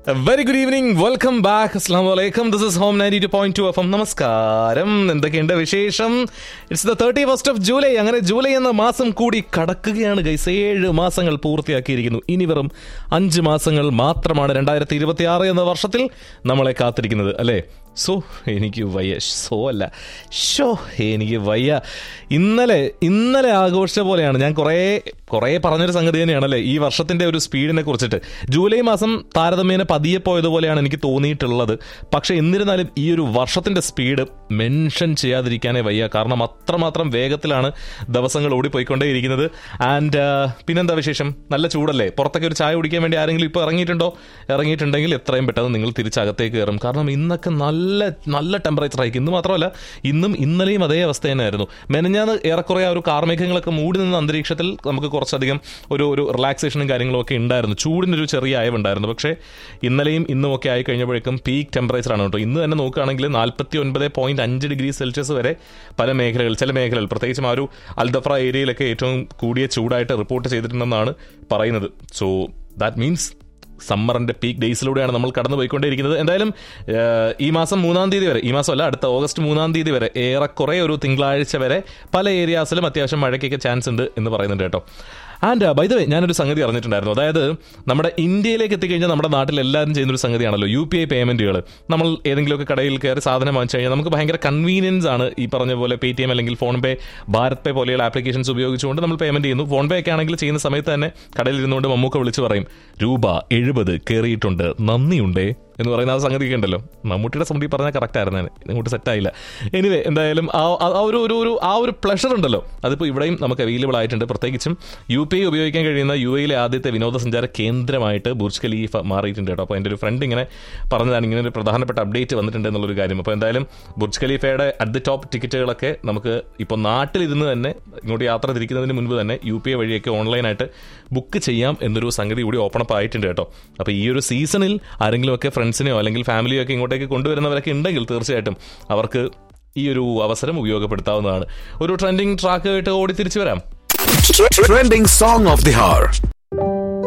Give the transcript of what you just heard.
Very good evening welcome back അസ്ലാം വലൈക്കും this is home ninety two point two F M നമസ്കാരം എന്തൊക്കെയുണ്ട് വിശേഷം it's the thirty first of July അങ്ങനെ July എന്ന മാസം കൂടി കടക്കുകയാണ് ഗൈസ് ഏഴ് മാസങ്ങൾ പൂർത്തിയാക്കിയിരിക്കുന്നു ഇനി വെറും അഞ്ച് മാസങ്ങൾ മാത്രമാണ് രണ്ടായിരത്തി ഇരുപത്തി ആറ് എന്ന വർഷത്തിൽ നമ്മളെ കാത്തിരിക്കുന്നത് അല്ലേ സോ എനിക്ക് വയ്യ സോ അല്ല ഷോ എനിക്ക് വയ്യ ഇന്നലെ ഇന്നലെ ആഘോഷിച്ച പോലെയാണ് ഞാൻ കുറേ കുറേ പറഞ്ഞൊരു സംഗതി തന്നെയാണല്ലേ ഈ വർഷത്തിന്റെ ഒരു സ്പീഡിനെ കുറിച്ചിട്ട് ജൂലൈ മാസം താരതമ്യേന പതിയെ പോയതുപോലെയാണ് എനിക്ക് തോന്നിയിട്ടുള്ളത് പക്ഷെ എന്നിരുന്നാലും ഈ ഒരു വർഷത്തിന്റെ സ്പീഡ് മെൻഷൻ ചെയ്യാതിരിക്കാനേ വയ്യ കാരണം അത്രമാത്രം വേഗത്തിലാണ് ദിവസങ്ങൾ ഓടിപ്പോയിക്കൊണ്ടേയിരിക്കുന്നത് ആൻഡ് പിന്നെന്താ വിശേഷം നല്ല ചൂടല്ലേ പുറത്തൊക്കെ ഒരു ചായ കുടിക്കാൻ വേണ്ടി ആരെങ്കിലും ഇപ്പോൾ ഇറങ്ങിയിട്ടുണ്ടോ ഇറങ്ങിയിട്ടുണ്ടെങ്കിൽ എത്രയും പെട്ടെന്ന് നിങ്ങൾ തിരിച്ചകത്തേക്ക് കയറും കാരണം ഇന്നൊക്കെ നല്ല നല്ല ടെമ്പറേച്ചർ ആയിരിക്കും ഇന്ന് മാത്രമല്ല ഇന്നും ഇന്നലെയും അതേ അവസ്ഥ തന്നെയായിരുന്നു മെനഞ്ഞാന്ന് ഏറെക്കുറെ ആ ഒരു കാർമേഘങ്ങളൊക്കെ മൂടി നിന്ന അന്തരീക്ഷത്തിൽ നമുക്ക് കുറച്ചധികം ഒരു ഒരു റിലാക്സേഷനും കാര്യങ്ങളും ഒക്കെ ഉണ്ടായിരുന്നു ചൂടിൻ്റെ ഒരു ചെറിയ അയവുണ്ടായിരുന്നു പക്ഷേ ഇന്നലെയും ഇന്നും ഒക്കെ ആയി കഴിഞ്ഞപ്പോഴേക്കും പീക്ക് ടെമ്പറേച്ചർ ആണ് കേട്ടോ ഇന്ന് തന്നെ നോക്കുകയാണെങ്കിൽ നാൽപ്പത്തി ഒൻപത് പോയിന്റ് അഞ്ച് ഡിഗ്രി സെൽഷ്യസ് വരെ പല മേഖലകൾ ചില മേഖലകൾ പ്രത്യേകിച്ചും ആ ഒരു അൽദഫ്ര ഏരിയയിലൊക്കെ ഏറ്റവും കൂടിയ ചൂടായിട്ട് റിപ്പോർട്ട് ചെയ്തിട്ടുണ്ടെന്നാണ് പറയുന്നത് സോ ദാറ്റ് മീൻസ് സമ്മറിന്റെ പീക്ക് ഡേയ്സിലൂടെയാണ് നമ്മൾ കടന്നു പോയിക്കൊണ്ടേയിരിക്കുന്നത് എന്തായാലും ഏഹ്, ഈ മാസം മൂന്നാം തീയതി വരെ ഈ മാസമല്ല അടുത്ത ഓഗസ്റ്റ് മൂന്നാം തീയതി വരെ ഏറെക്കുറെ ഒരു തിങ്കളാഴ്ച വരെ പല ഏരിയാസിലും അത്യാവശ്യം മഴയ്ക്കൊക്കെ ചാൻസ് ഉണ്ട് എന്ന് പറയുന്നുണ്ട് കേട്ടോ ആൻഡ് ബൈ ദ വേ ഞാനൊരു സംഗതി അറിഞ്ഞിട്ടുണ്ടായിരുന്നു അതായത് നമ്മുടെ ഇന്ത്യയിലേക്ക് എത്തിക്കഴിഞ്ഞാൽ നമ്മുടെ നാട്ടിൽ എല്ലാവരും ചെയ്യുന്ന ഒരു സംഗതിയാണല്ലോ യു പി ഐ പേയ്മെന്റുകൾ നമ്മൾ ഏതെങ്കിലുമൊക്കെ കടയിൽ കയറി സാധനം വാങ്ങിച്ചു കഴിഞ്ഞാൽ നമുക്ക് ഭയങ്കര കൺവീനിയൻസ് ആണ് ഈ പറഞ്ഞ പോലെ പേ ടി എം അല്ലെങ്കിൽ ഫോൺ പേ ഭാരത് പേ പോലെയുള്ള ആപ്ലിക്കേഷൻസ് ഉപയോഗിച്ചുകൊണ്ട് നമ്മൾ പേയ്മെന്റ് ചെയ്യുന്നു ഫോൺ പേ ഒക്കെ ആണെങ്കിൽ ചെയ്യുന്ന സമയത്ത് തന്നെ കടയിൽ ഇരുന്നുകൊണ്ട് മമ്മൂക്ക വിളിച്ച് പറയും രൂപ എഴുപത് കയറിയിട്ടുണ്ട് നന്ദിയുണ്ടേ എന്ന് പറയുന്ന ആ സംഗതിയൊക്കെ ഉണ്ടല്ലോ മമ്മൂട്ടിയുടെ സംഗതി പറഞ്ഞാൽ കറക്റ്റ് ആയിരുന്നു ഞാൻ ഇങ്ങോട്ട് സെറ്റ് ആയില്ല എനിവേ എന്തായാലും ആ ആ- ആ ഒരു ഒരു ഒരു ആ ഒരു പ്ലഷർ ഉണ്ടല്ലോ അതിപ്പോൾ ഇവിടെയും നമുക്ക് അവൈലബിൾ ആയിട്ടുണ്ട് പ്രത്യേകിച്ചും യു പി ഐ ഉപയോഗിക്കാൻ കഴിയുന്ന യു എയിലെ ആദ്യത്തെ വിനോദസഞ്ചാര കേന്ദ്രമായിട്ട് ബുർജ് ഖലീഫ മാറിയിട്ടുണ്ട് കേട്ടോ അപ്പോൾ എൻ്റെ ഒരു ഫ്രണ്ട് ഇങ്ങനെ പറഞ്ഞതാണ് ഇങ്ങനെ ഒരു പ്രധാനപ്പെട്ട അപ്ഡേറ്റ് വന്നിട്ടുണ്ട് എന്നുള്ളൊരു കാര്യം അപ്പോൾ എന്തായാലും ബുർജ് ഖലീഫയുടെ അറ്റ് ദി ടോപ്പ് ടിക്കറ്റുകളൊക്കെ നമുക്ക് ഇപ്പോൾ നാട്ടിലിരുന്ന് തന്നെ ഇങ്ങോട്ട് യാത്ര തിരിക്കുന്നതിന് മുൻപ് തന്നെ യു പി ഐ വഴിയൊക്കെ ഓൺലൈനായിട്ട് ബുക്ക് ചെയ്യാം എന്നൊരു സംഗതി കൂടി ഓപ്പൺ അപ്പ് ആയിട്ടുണ്ട് കേട്ടോ അപ്പോൾ ഈ ഒരു സീസണിൽ ആരെങ്കിലുമൊക്കെ ഫ്രണ്ട്സിനെയോ അല്ലെങ്കിൽ ഫാമിലിയോ ഒക്കെ ഇങ്ങോട്ടേക്ക് കൊണ്ടുവരുന്നവരൊക്കെ ഉണ്ടെങ്കിൽ തീർച്ചയായിട്ടും അവർക്ക് ഈ ഒരു അവസരം ഉപയോഗപ്പെടുത്താവുന്നതാണ് ഒരു ട്രെൻഡിങ് ട്രാക്ക് ആയിട്ട് ഓടി തിരിച്ചു വരാം Trending song of the hour.